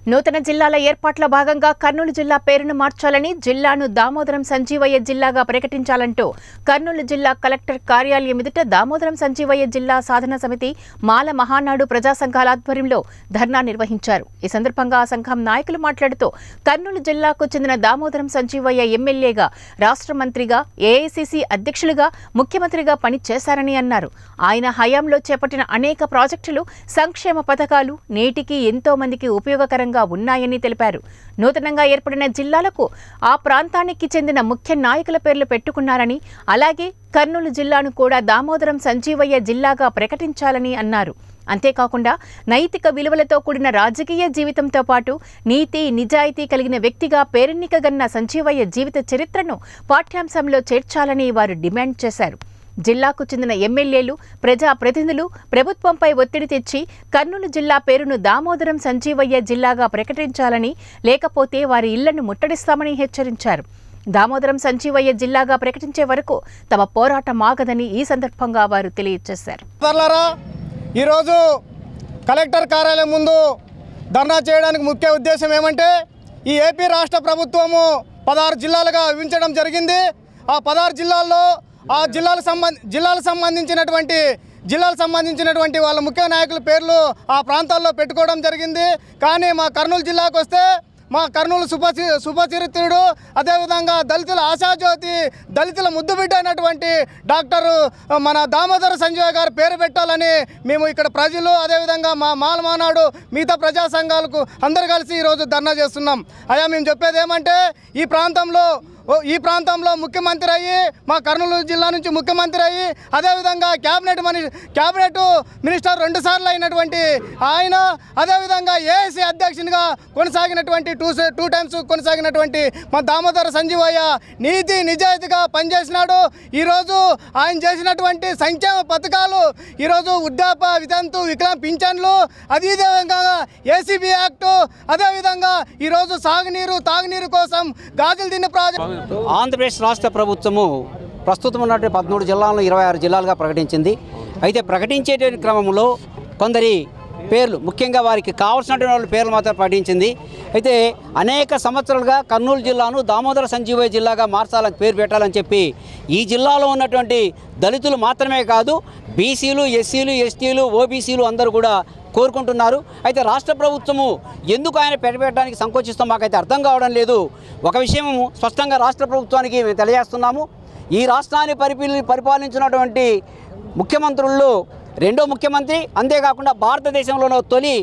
నూతన జిల్లాల ఏర్పాట్ల భాగంగా కర్నూలు జిల్లా పేరును మార్చాలని జిల్లాను దామోదరం సంజీవయ్య జిల్లాగా ప్రకటించాలంటూ కర్నూలు జిల్లా కలెక్టర్ కార్యాలయం ఎదుట దామోదరం సంజీవయ్య జిల్లా సాధన సమితి మాల మహానాడు ప్రజా సంఘాల ఆధ్వర్యంలో ధర్నా నిర్వహించారు ఈ సందర్భంగా ఆ సంఘం నాయకులు మాట్లాడుతూ కర్నూలు జిల్లాకు చెందిన దామోదరం సంజీవయ్య ఎమ్మెల్యేగా రాష్ట్ర మంత్రిగా ఏఐసిసి అధ్యక్షులుగా ముఖ్యమంత్రిగా పనిచేశారని అన్నారు ఆయన హయాంలో చేపట్టిన అనేక ప్రాజెక్టులు సంక్షేమ పథకాలు నేటికి ఎంతో మందికి ఉపయోగకరంగా ఉన్నాయని తెలిపారు నూతనంగా ఏర్పడిన జిల్లాలకు ఆ ప్రాంతానికి చెందిన ముఖ్య నాయకుల పేర్లు పెట్టుకున్నారని అలాగే కర్నూలు జిల్లాను కూడా దామోదరం సంజీవయ్య జిల్లాగా ప్రకటించాలని అన్నారు అంతేకాకుండా నైతిక విలువలతో కూడిన రాజకీయ జీవితంతో పాటు నీతి నిజాయితీ కలిగిన వ్యక్తిగా పేరెన్నికగన్న సంజీవయ్య జీవిత చరిత్రను పాఠ్యాంశంలో చేర్చాలని వారు డిమాండ్ చేశారు జిల్లాకు చెందిన ఎమ్మెల్యేలు ప్రజాప్రతినిధులు ప్రభుత్వంపై ఒత్తిడి తెచ్చి కర్నూలు జిల్లా పేరును దామోదరం సంజీవయ్య జిల్లాగా ప్రకటించాలని లేకపోతే వారి ఇళ్లను ముట్టడిస్తామని హెచ్చరించారు దామోదరం సంజీవయ్య జిల్లాగా ప్రకటించే వరకు తమ పోరాటం ఆగదని ఈ సందర్భంగా వారు తెలియజేశారు సోదరులారా ఈరోజు కలెక్టర్ కార్యాలయం ముందు ధర్నా చేయడానికి ముఖ్య ఉద్దేశం ఏమంటే ఈ ఏపీ రాష్ట్ర ప్రభుత్వము పదహారు జిల్లాలుగా విభజించడం జరిగింది ఆ పదహారు జిల్లాల్లో ఆ జిల్లాలకు సంబంధ జిల్లాలకు సంబంధించినటువంటి జిల్లాలకు సంబంధించినటువంటి వాళ్ళ ముఖ్య నాయకుల పేర్లు ఆ ప్రాంతాల్లో పెట్టుకోవడం జరిగింది కానీ మా కర్నూలు జిల్లాకు వస్తే మా కర్నూలు సుపచి సుపచరిత్రుడు అదేవిధంగా దళితుల ఆశాజ్యోతి దళితుల ముద్దుబిడ్డ అయినటువంటి డాక్టర్ మన దామోదర సంజయ్ గారి పేరు పెట్టాలని మేము ఇక్కడ ప్రజలు అదేవిధంగా మా మాలమానాడు మిగతా ప్రజా సంఘాలకు అందరు కలిసి ఈరోజు ధర్నా చేస్తున్నాం అయ్యా మేము చెప్పేది ఏమంటే ఈ ప్రాంతంలో ఓ ఈ ప్రాంతంలో ముఖ్యమంత్రి అయ్యి మా కర్నూలు జిల్లా నుంచి ముఖ్యమంత్రి అయ్యి అదేవిధంగా క్యాబినెట్ మని క్యాబినెట్ మినిస్టర్ రెండు సార్లు అయినటువంటి ఆయన అదేవిధంగా ఏఐసి అధ్యక్షునిగా కొనసాగినటువంటి టూ సే- టూ టైమ్స్ కొనసాగినటువంటి మా దామోదర సంజీవయ్య నీతి నిజాయితీగా పనిచేసినాడు ఈరోజు ఆయన చేసినటువంటి సంక్షేమ పథకాలు ఈరోజు వృద్ధాప వితంతు వికలాంగ్ పింఛన్లు అదేవిధంగా ఏసీబీ యాక్టు అదేవిధంగా ఈరోజు సాగునీరు తాగునీరు కోసం గాజులు తిన్న ప్రాజెక్ట్ ఆంధ్రప్రదేశ్ రాష్ట్ర ప్రభుత్వము ప్రస్తుతం ఉన్నటువంటి పదమూడు జిల్లాలను ఇరవై ఆరు జిల్లాలుగా ప్రకటించింది అయితే ప్రకటించేటువంటి క్రమంలో కొందరి పేర్లు ముఖ్యంగా వారికి కావాల్సినటువంటి వాళ్ళ పేర్లు మాత్రం ప్రకటించింది అయితే అనేక సంవత్సరాలుగా కర్నూలు జిల్లాను దామోదర సంజీవయ్య జిల్లాగా మార్చాలని పేరు పెట్టాలని చెప్పి ఈ జిల్లాలో ఉన్నటువంటి దళితులు మాత్రమే కాదు బీసీలు ఎస్సీలు ఎస్టీలు ఓబీసీలు అందరూ కూడా కోరుకుంటున్నారు అయితే రాష్ట్ర ప్రభుత్వము ఎందుకు ఆయన పెట్టడానికి సంకోచిస్తాం మాకైతే అర్థం కావడం లేదు ఒక విషయం స్పష్టంగా రాష్ట్ర ప్రభుత్వానికి మేము తెలియజేస్తున్నాము ఈ రాష్ట్రాన్ని పరిపీ పరిపాలించినటువంటి ముఖ్యమంత్రుల్లో రెండో ముఖ్యమంత్రి అంతేకాకుండా భారతదేశంలోనో తొలి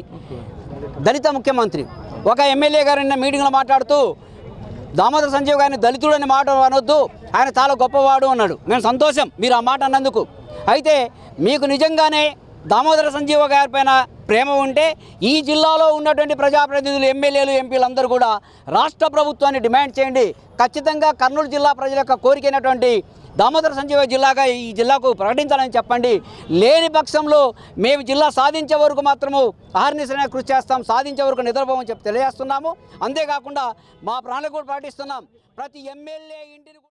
దళిత ముఖ్యమంత్రి ఒక ఎమ్మెల్యే గారు నిన్న మీటింగ్లో మాట్లాడుతూ దామోదర సంజీవ్ గారిని దళితుడని మాట అనొద్దు ఆయన చాలా గొప్పవాడు అన్నాడు మేము సంతోషం మీరు ఆ మాట అన్నందుకు అయితే మీకు నిజంగానే దామోదర సంజీవ గారి పైన ప్రేమ ఉంటే ఈ జిల్లాలో ఉన్నటువంటి ప్రజాప్రతినిధులు ఎమ్మెల్యేలు ఎంపీలు అందరూ కూడా రాష్ట్ర ప్రభుత్వాన్ని డిమాండ్ చేయండి ఖచ్చితంగా కర్నూలు జిల్లా ప్రజల యొక్క కోరికైనటువంటి దామోదర సంజీవ జిల్లాగా ఈ జిల్లాకు ప్రకటించాలని చెప్పండి లేని పక్షంలో మేము జిల్లా సాధించే వరకు మాత్రము ఆహర్నిశమైన కృషి చేస్తాం సాధించే వరకు నిద్రపోమని చెప్పి తెలియజేస్తున్నాము అంతేకాకుండా మా ప్రాణాలు కూడా ప్రకటిస్తున్నాం ప్రతి ఎమ్మెల్యే ఇంటిని